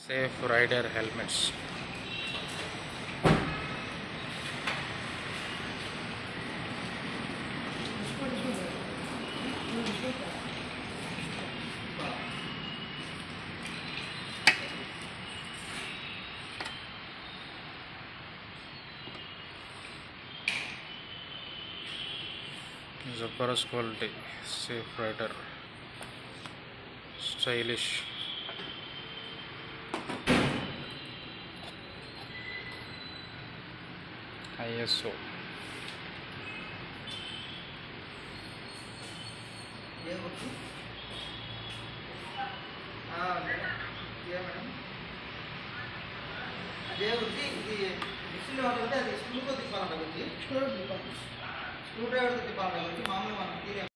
safe rider helmets జబర్దస్త్ quality safe rider stylish ISO ఏ వృత్తి మేడం ఏ మేడం అదే వృత్తి ఇది మిషన్లో ఉంటుంది అది స్క్రూతో తిప్పాలంట వృత్తి స్క్రూ డ్రైవర్తో తిప్పాలంట వృత్తి మామూలుగా మనం తీరే